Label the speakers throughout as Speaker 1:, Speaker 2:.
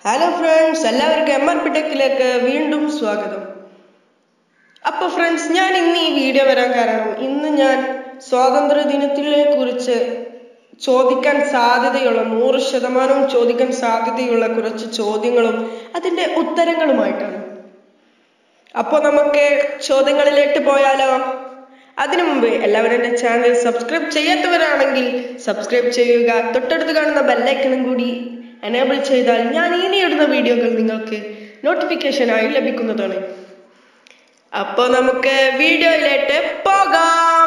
Speaker 1: hello friends എല്ലാവർക്കും M R P ടെക്കിലേക്ക് വീണ്ടും സ്വാഗതം അപ്പൊ ഫ്രണ്ട്സ് ഞാൻ ഇന്ന് ഈ വീഡിയോ വരാൻ കാരണം ഇന്ന് ഞാൻ സ്വാതന്ത്ര്യ ദിനത്തിനെ കുറിച്ച് ചോദിക്കാൻ സാധ്യതയുള്ള നൂറ് ശതമാനവും ചോദിക്കാൻ സാധ്യതയുള്ള കുറച്ച് ചോദ്യങ്ങളും അതിന്റെ ഉത്തരങ്ങളുമായിട്ടാണ് അപ്പോൾ നമുക്ക് ചോദ്യങ്ങളിലേക്ക് പോയാലോ അതിനു മുമ്പ് എല്ലാവരും എൻ്റെ ചാനൽ സബ്സ്ക്രൈബ് ചെയ്യാത്തവരാണെങ്കിൽ സബ്സ്ക്രൈബ് ചെയ്യുക തൊട്ടടുത്ത് കാണുന്ന ബെല്ലൈക്കണും കൂടി എനേബിൾ ചെയ്താൽ ഞാൻ ഇനി ഇടുന്ന വീഡിയോകൾ നിങ്ങൾക്ക് നോട്ടിഫിക്കേഷനായി ലഭിക്കുന്നതാണ് അപ്പോൾ നമുക്ക് വീഡിയോയിലേക്ക് പോകാം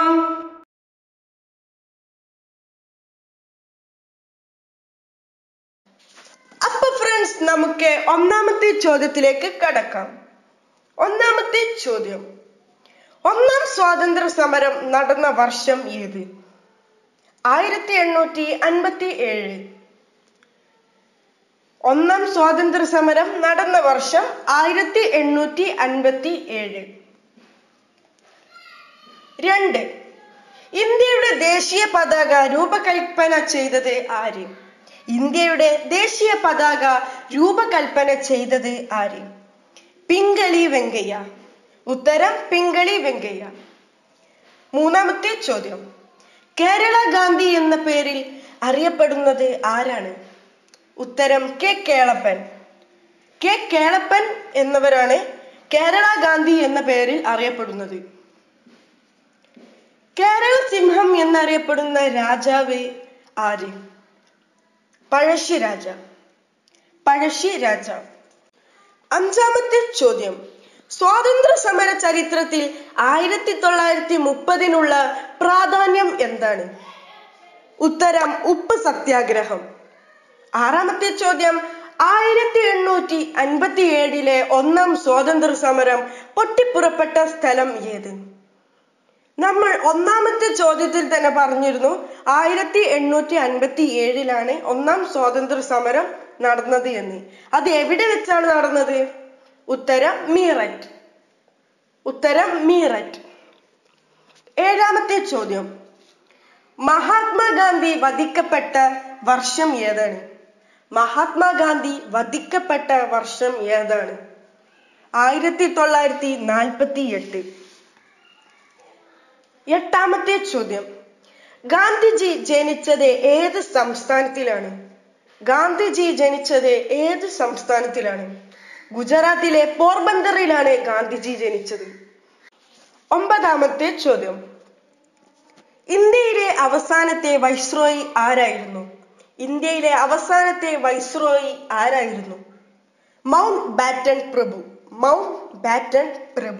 Speaker 1: അപ്പൊ ഫ്രണ്ട്സ് നമുക്ക് ഒന്നാമത്തെ ചോദ്യത്തിലേക്ക് കടക്കാം ഒന്നാമത്തെ ചോദ്യം ഒന്നാം സ്വാതന്ത്ര്യ സമരം നടന്ന വർഷം ഏത് ആയിരത്തി എണ്ണൂറ്റി അൻപത്തി ഏഴ് ഒന്നാം സ്വാതന്ത്ര്യ സമരം നടന്ന വർഷം ആയിരത്തി എണ്ണൂറ്റി അൻപത്തി ഏഴ് രണ്ട് ഇന്ത്യയുടെ ദേശീയ പതാക രൂപകൽപ്പന ചെയ്തത് ആര് ഇന്ത്യയുടെ ദേശീയ പതാക രൂപകൽപ്പന ചെയ്തത് ആര് പിങ്കളി വെങ്കയ്യ ഉത്തരം പിങ്കളി വെങ്കയ്യ മൂന്നാമത്തെ ചോദ്യം കേരള ഗാന്ധി എന്ന പേരിൽ അറിയപ്പെടുന്നത് ആരാണ് ഉത്തരം കെ കേളപ്പൻ കെ കേളപ്പൻ എന്നവരാണ് കേരള ഗാന്ധി എന്ന പേരിൽ അറിയപ്പെടുന്നത് കേരള സിംഹം എന്നറിയപ്പെടുന്ന രാജാവ് ആര് പഴശ്ശി രാജ പഴശ്ശി രാജ അഞ്ചാമത്തെ ചോദ്യം സ്വാതന്ത്ര്യ സമര ചരിത്രത്തിൽ ആയിരത്തി തൊള്ളായിരത്തി മുപ്പതിനുള്ള പ്രാധാന്യം എന്താണ് ഉത്തരം ഉപ്പ് സത്യാഗ്രഹം ആറാമത്തെ ചോദ്യം ആയിരത്തി എണ്ണൂറ്റി അൻപത്തി ഏഴിലെ ഒന്നാം സ്വാതന്ത്ര്യ സമരം പൊട്ടിപ്പുറപ്പെട്ട സ്ഥലം ഏത് നമ്മൾ ഒന്നാമത്തെ ചോദ്യത്തിൽ തന്നെ പറഞ്ഞിരുന്നു ആയിരത്തി എണ്ണൂറ്റി അൻപത്തി ഏഴിലാണ് ഒന്നാം സ്വാതന്ത്ര്യ സമരം നടന്നത് എന്ന് അത് എവിടെ വെച്ചാണ് നടന്നത് ഉത്തരം മീററ്റ് ഉത്തരം മീററ്റ് ഏഴാമത്തെ ചോദ്യം മഹാത്മാഗാന്ധി വധിക്കപ്പെട്ട വർഷം ഏതാണ് മഹാത്മാഗാന്ധി വധിക്കപ്പെട്ട വർഷം ഏതാണ് ആയിരത്തി തൊള്ളായിരത്തി നാൽപ്പത്തി എട്ട് എട്ടാമത്തെ ചോദ്യം ഗാന്ധിജി ജനിച്ചത് ഏത് സംസ്ഥാനത്തിലാണ് ഗാന്ധിജി ജനിച്ചത് ഏത് സംസ്ഥാനത്തിലാണ് ഗുജറാത്തിലെ പോർബന്തറിലാണ് ഗാന്ധിജി ജനിച്ചത് ഒമ്പതാമത്തെ ചോദ്യം ഇന്ത്യയിലെ അവസാനത്തെ വൈസ്രോയി ആരായിരുന്നു ഇന്ത്യയിലെ അവസാനത്തെ വൈസ്രോയി ആരായിരുന്നു മൗണ്ട് ബാറ്റൺ പ്രഭു മൗണ്ട് ബാറ്റൺ പ്രഭു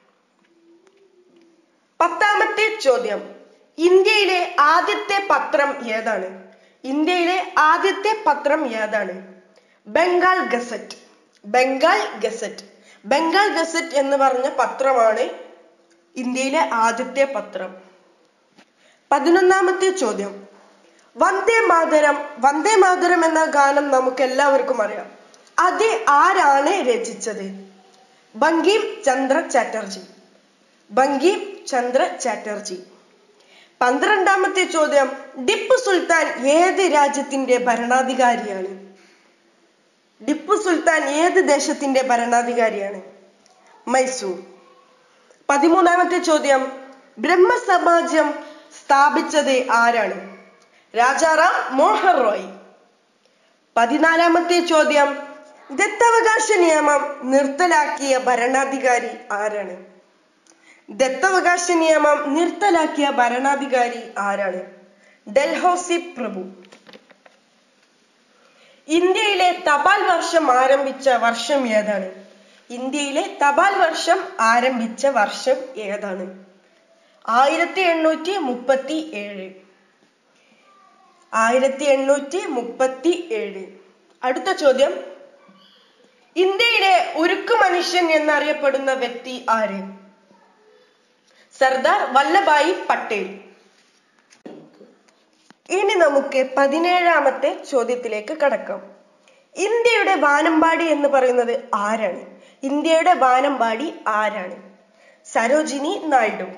Speaker 1: പത്താമത്തെ ചോദ്യം ഇന്ത്യയിലെ ആദ്യത്തെ പത്രം ഏതാണ് ഇന്ത്യയിലെ ആദ്യത്തെ പത്രം ഏതാണ് Bengal Gazette Bengal Gazette Bengal Gazette എന്ന് പറഞ്ഞ പത്രമാണ് ഇന്ത്യയിലെ ആദ്യത്തെ പത്രം പതിനൊന്നാമത്തെ ചോദ്യം വന്ദേ മാതരം വന്ദേ മാതരം എന്ന ഗാനം നമുക്ക് എല്ലാവർക്കും അറിയാം അത് ആരാണ് രചിച്ചത് ബങ്കിം ചന്ദ്ര ചാറ്റർജി ബങ്കിം ചന്ദ്ര ചാറ്റർജി പന്ത്രണ്ടാമത്തെ ചോദ്യം ടിപ്പു സുൽത്താൻ ഏത് രാജ്യത്തിന്റെ ഭരണാധികാരിയാണ് ടിപ്പു സുൽത്താൻ ഏത് ദേശത്തിന്റെ ഭരണാധികാരിയാണ് മൈസൂർ പതിമൂന്നാമത്തെ ചോദ്യം ബ്രഹ്മസമാജം സ്ഥാപിച്ചത് ആരാണ് രാജാറാം മോഹൻ റോയ് പതിനാലാമത്തെ ചോദ്യം ദത്തവകാശ നിയമം നിർത്തലാക്കിയ ഭരണാധികാരി ആരാണ് ദത്തവകാശ നിയമം നിർത്തലാക്കിയ ഭരണാധികാരി ആരാണ് ഡൽഹൌസി പ്രഭു ഇന്ത്യയിലെ തപാൽ വർഷം ആരംഭിച്ച വർഷം ഏതാണ് ഇന്ത്യയിലെ തപാൽ വർഷം ആരംഭിച്ച വർഷം ഏതാണ് ആയിരത്തി എണ്ണൂറ്റി മുപ്പത്തി ഏഴ് ആയിരത്തി എണ്ണൂറ്റി മുപ്പത്തി ഏഴ് അടുത്ത ചോദ്യം ഇന്ത്യയിലെ ഉരുക്കു മനുഷ്യൻ എന്നറിയപ്പെടുന്ന വ്യക്തി ആര് സർദാർ വല്ലഭായി പട്ടേൽ ഇനി നമുക്ക് പതിനേഴാമത്തെ ചോദ്യത്തിലേക്ക് കടക്കാം ഇന്ത്യയുടെ വാനമ്പാടി എന്ന് പറയുന്നത് ആരാണ് ഇന്ത്യയുടെ വാനമ്പാടി ആരാണ് സരോജിനി നായിഡു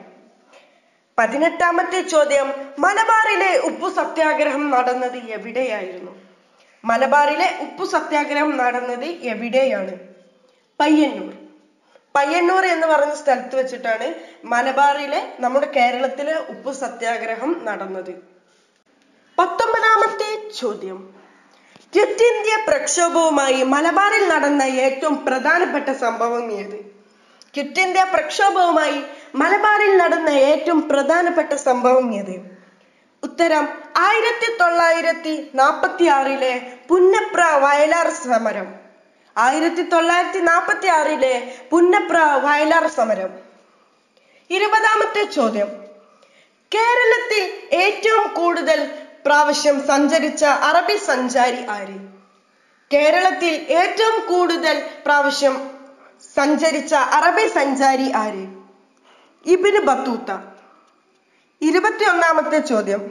Speaker 1: പതിനെട്ടാമത്തെ ചോദ്യം മലബാറിലെ ഉപ്പു സത്യാഗ്രഹം നടന്നത് എവിടെയായിരുന്നു മലബാറിലെ ഉപ്പു സത്യാഗ്രഹം നടന്നത് എവിടെയാണ് പയ്യന്നൂർ പയ്യന്നൂർ എന്ന് പറയുന്ന സ്ഥലത്ത് വെച്ചിട്ടാണ് മലബാറിലെ നമ്മുടെ കേരളത്തിലെ ഉപ്പു സത്യാഗ്രഹം നടന്നത് പത്തൊമ്പതാമത്തെ ചോദ്യം ക്വിറ്റ് ഇന്ത്യ പ്രക്ഷോഭവുമായി മലബാറിൽ നടന്ന ഏറ്റവും പ്രധാനപ്പെട്ട സംഭവം ഏത് ക്വിറ്റ് ഇന്ത്യ പ്രക്ഷോഭവുമായി മലബാറിൽ നടന്ന ഏറ്റവും പ്രധാനപ്പെട്ട സംഭവം ഏത് ഉത്തരം ആയിരത്തി തൊള്ളായിരത്തി നാൽപ്പത്തി ആറിലെ പുന്നപ്ര വയലാർ സമരം ആയിരത്തി തൊള്ളായിരത്തി നാൽപ്പത്തി ആറിലെ പുന്നപ്ര വയലാർ സമരം ഇരുപതാമത്തെ ചോദ്യം കേരളത്തിൽ ഏറ്റവും കൂടുതൽ പ്രാവശ്യം സഞ്ചരിച്ച അറബി സഞ്ചാരി ആര് കേരളത്തിൽ ഏറ്റവും കൂടുതൽ പ്രാവശ്യം സഞ്ചരിച്ച അറബി സഞ്ചാരി ആര് ഇബിന് ബത്തൂത്ത ഇരുപത്തിയൊന്നാമത്തെ ചോദ്യം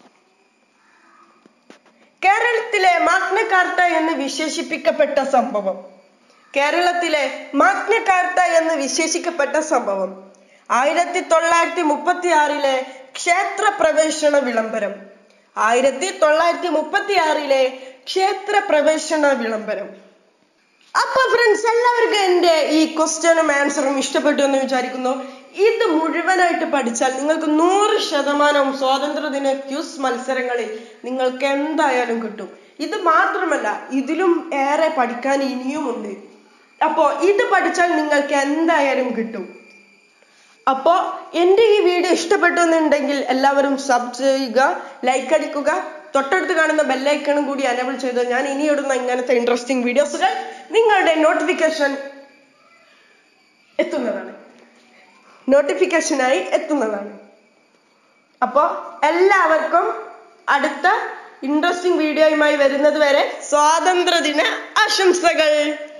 Speaker 1: കേരളത്തിലെ മാഗ്ന കാർട്ട എന്ന് വിശേഷിപ്പിക്കപ്പെട്ട സംഭവം കേരളത്തിലെ മാഗ്ന കാർട്ട എന്ന് വിശേഷിക്കപ്പെട്ട സംഭവം ആയിരത്തി തൊള്ളായിരത്തി മുപ്പത്തി ആറിലെ ക്ഷേത്ര പ്രവേശന വിളംബരം ആയിരത്തി തൊള്ളായിരത്തി മുപ്പത്തി ആറിലെ ക്ഷേത്ര പ്രവേശന വിളംബരം അപ്പൊ ഫ്രണ്ട്സ് എല്ലാവർക്കും എന്റെ ഈ ക്വസ്റ്റ്യനും ആൻസറും ഇഷ്ടപ്പെട്ടു എന്ന് വിചാരിക്കുന്നു ഇത് മുഴുവനായിട്ട് പഠിച്ചാൽ നിങ്ങൾക്ക് നൂറ് ശതമാനം സ്വാതന്ത്ര്യദിന ക്യൂസ് മത്സരങ്ങളിൽ നിങ്ങൾക്ക് എന്തായാലും കിട്ടും ഇത് മാത്രമല്ല ഇതിലും ഏറെ പഠിക്കാൻ ഇനിയുമുണ്ട് അപ്പോ ഇത് പഠിച്ചാൽ നിങ്ങൾക്ക് എന്തായാലും കിട്ടും അപ്പോ എന്റെ ഈ വീഡിയോ ഇഷ്ടപ്പെട്ടു എന്നുണ്ടെങ്കിൽ എല്ലാവരും സബ് ചെയ്യുക ലൈക്ക് അടിക്കുക തൊട്ടടുത്ത് കാണുന്ന ബെല്ലൈക്കണും കൂടി അനബിൾ ചെയ്ത് ഞാൻ ഇനി ഇടുന്ന ഇങ്ങനത്തെ ഇൻട്രസ്റ്റിംഗ് വീഡിയോസുകൾ നിങ്ങളുടെ നോട്ടിഫിക്കേഷൻ എത്തുന്നതാണ് നോട്ടിഫിക്കേഷനായി എത്തുന്നതാണ് അപ്പോൾ എല്ലാവർക്കും അടുത്ത ഇൻട്രസ്റ്റിംഗ് വീഡിയോയുമായി വരുന്നത് വരെ സ്വാതന്ത്ര്യദിന ആശംസകൾ